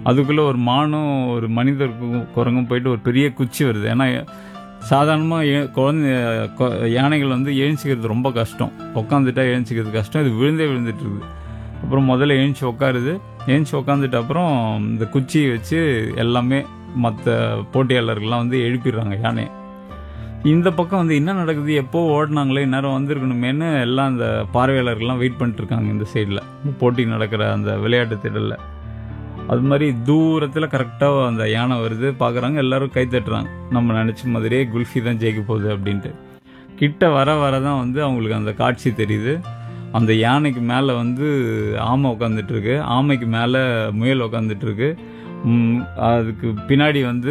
அதுக்குள்ளே ஒரு மானும் ஒரு மனிதர் கு- குரங்கும் போயிட்டு ஒரு பெரிய குச்சி வருது ஏன்னா சாதாரணமாக குழந்தை கொ- யானைகள் வந்து எழுஞ்சிக்கிறது ரொம்ப கஷ்டம் உட்காந்துட்டா எழுஞ்சிக்கிறது கஷ்டம் இது விழுந்தே விழுந்துட்டு இருக்குது அப்புறம் முதல்ல எழுந்துச்சி உட்காருது எழுந்துச்சி உட்காந்துட்டு அப்புறம் இந்த குச்சியை வச்சு எல்லாமே மற்ற போட்டியாளர்கள்லாம் வந்து எழுப்பிடுறாங்க யானையை இந்த பக்கம் வந்து என்ன நடக்குது எப்போ ஓடினாங்களே இந்நேரம் வந்திருக்கணுமேன்னு எல்லாம் அந்த பார்வையாளர்கள்லாம் வெயிட் பண்ணிட்டு இருக்காங்க இந்த சைடில் போட்டி நடக்கிற அந்த விளையாட்டு திடலில் அது மாதிரி தூரத்தில் கரெக்டாக அந்த யானை வருது பார்க்குறாங்க எல்லாரும் கை தட்டுறாங்க நம்ம நினச்ச மாதிரியே குல்ஃபி தான் ஜெயிக்க போகுது அப்படின்ட்டு கிட்ட வர வர தான் வந்து அவங்களுக்கு அந்த காட்சி தெரியுது அந்த யானைக்கு மேலே வந்து ஆமை உட்காந்துட்டு இருக்கு ஆமைக்கு மேலே முயல் உட்காந்துட்டு இருக்கு ம், அதுக்கு பின்னாடி வந்து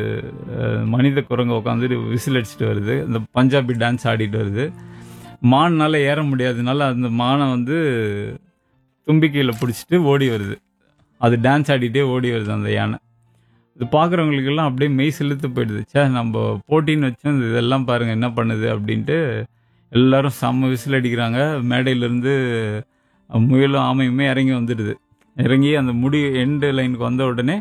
அஹ், மனித குரங்கு உட்காந்துட்டு விசில் அடிச்சுட்டு வருது இந்த பஞ்சாபி டான்ஸ் ஆடிட்டு வருது மான்னால ஏற முடியாதனால அந்த மானை வந்து தும்பிக்கையில் பிடிச்சிட்டு ஓடி வருது அது டான்ஸ் ஆடிட்டே ஓடி வருது அந்த யானை இது பார்க்குறவங்களுக்கெல்லாம் அப்படியே மெய் செலுத்து போயிடுது சே நம்ம போட்டின்னு வச்சோம் இந்த இதெல்லாம் பாருங்க என்ன பண்ணுது அப்படின்ட்டு எல்லாரும் செம்ம விசில் அடிக்கிறாங்க மேடையிலேருந்து முயலும் ஆமையுமே இறங்கி வந்துடுது இறங்கி அந்த முடி எண்டு லைனுக்கு வந்த உடனே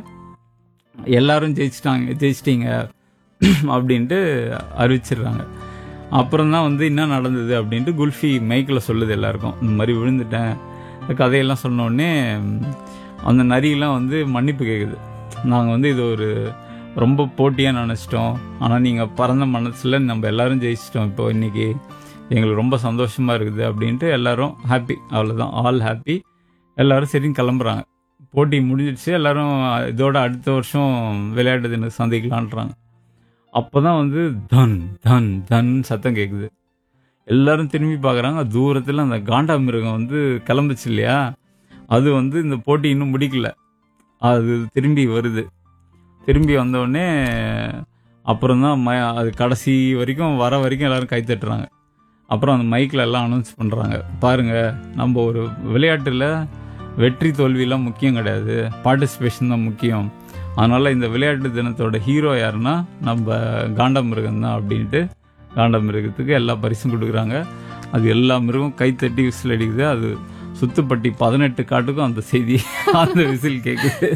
எல்லாரும் ஜெயிச்சிட்டாங்க ஜெயிச்சிட்டீங்க அப்படின்ட்டு அறிவிச்சிடுறாங்க அப்புறம் தான் வந்து என்ன நடந்தது அப்படின்ட்டு குல்ஃபி மைக்கில் சொல்லுது எல்லாருக்கும் இந்த மாதிரி விழுந்துட்டேன் இந்த கதையெல்லாம் சொன்ன உடனே ம், அந்த நரியெல்லாம் வந்து மன்னிப்பு கேட்குது நாங்கள் வந்து இது ஒரு ரொம்ப போட்டியாக நினச்சிட்டோம் ஆனால் நீங்கள் பறந்த மனசில் நம்ம எல்லாரும் ஜெயிச்சிட்டோம் இப்போ இன்னைக்கு எங்களுக்கு ரொம்ப சந்தோஷமாக இருக்குது அப்படின்ட்டு எல்லாரும் ஹாப்பி அவ்வளோதான் ஆல் ஹாப்பி எல்லாரும் சரின்னு கிளம்புறாங்க போட்டி முடிஞ்சிடுச்சு எல்லாரும் இதோட அடுத்த வருஷம் விளையாட்டு தினம் சந்திக்கலான்றாங்க அப்போ தான் வந்து தன் தன் தன் சத்தம் கேட்குது எல்லாரும் திரும்பி பார்க்குறாங்க தூரத்தில் அந்த காண்டா மிருகம் வந்து கிளம்புச்சு இல்லையா அது வந்து இந்த போட்டி இன்னும் முடிக்கல அது திரும்பி வருது திரும்பி வந்தோடனே அப்புறம் தான் ம அது கடைசி வரைக்கும் வர வரைக்கும் எல்லாரும் கை தட்டுறாங்க அப்புறம் அந்த மைக்கில் எல்லாம் அனௌன்ஸ் பண்ணுறாங்க பாருங்கள் நம்ம ஒரு விளையாட்டில் வெற்றி தோல்வியெல்லாம் முக்கியம் கிடையாது பார்ட்டிசிபேஷன் தான் முக்கியம் அதனால் இந்த விளையாட்டு தினத்தோட ஹீரோ யாருன்னா நம்ம காண்டமிருகம் தான் அப்படின்ட்டு காண்டமிருகத்துக்கு எல்லா பரிசும் கொடுக்குறாங்க அது எல்லா மிருகம் கைத்தட்டி விசில் அடிக்குது அது சுத்துப்பட்டி பதினெட்டு காட்டுக்கும் அந்த செய்தி அந்த விசில் கேட்குது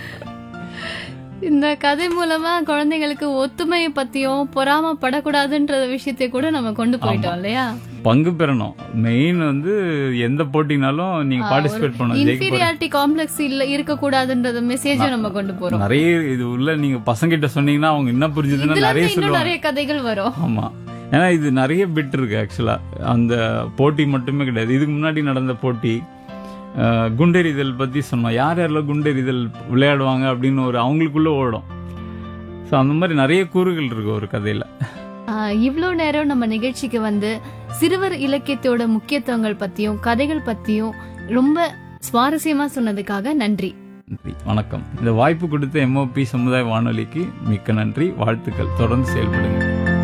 இந்த கதை மூலமா குழந்தைங்களுக்கு ஒத்துமையை பத்தியும் பொறாமப்படக்கூடாதுன்ற விஷயத்தை கூட நம்ம கொண்டு போயிட்டோம் இல்லையா பங்கு பெறணும் மெயின் வந்து எந்த போட்டினாலும் நீங்க பார்ட்டிசிபேட் பண்ணணும் ஜெயிக்க போற- இன்ஃபீரியாரிட்டி காம்ப்ளெக்ஸ் இல்ல இருக்க கூடாதுன்றத மெசேஜ் நம்ம கொண்டு போறோம் நிறைய இது உள்ள நீங்க பசங்கிட்ட சொன்னீங்கன்னா அவங்க என்ன புரிஞ்சுதுன்னா இதுல நிறைய இருந்து இன்னும் சொல்லுவாங்க நிறைய கதைகள் வரும் ஆமா ஏன்னா இது நிறைய பிட் இருக்கு ஆக்சுவலா அந்த போட்டி மட்டுமே கிடையாது இதுக்கு முன்னாடி நடந்த போட்டி அஹ், குண்டெறிதல் பத்தி சொன்னோம் யார் யாரெல்லாம் குண்டெறிதல் விளையாடுவாங்க அப்படின்னு ஒரு அவங்களுக்குள்ள ஓடும் ஸோ அந்த மாதிரி நிறைய கூறுகள் இருக்கு ஒரு கதையில ஆஹ் இவ்ளோ நேரம் நம்ம நிகழ்ச்சிக்கு வந்து சிறுவர் இலக்கியத்தோட முக்கியத்துவங்கள் பத்தியும் கதைகள் பத்தியும் ரொம்ப சுவாரஸ்யமா சொன்னதுக்காக நன்றி நன்றி வணக்கம் இந்த வாய்ப்பு கொடுத்த எம்ஓபி சமுதாய வானொலிக்கு மிக்க நன்றி வாழ்த்துக்கள் தொடர்ந்து செயல்படுங்க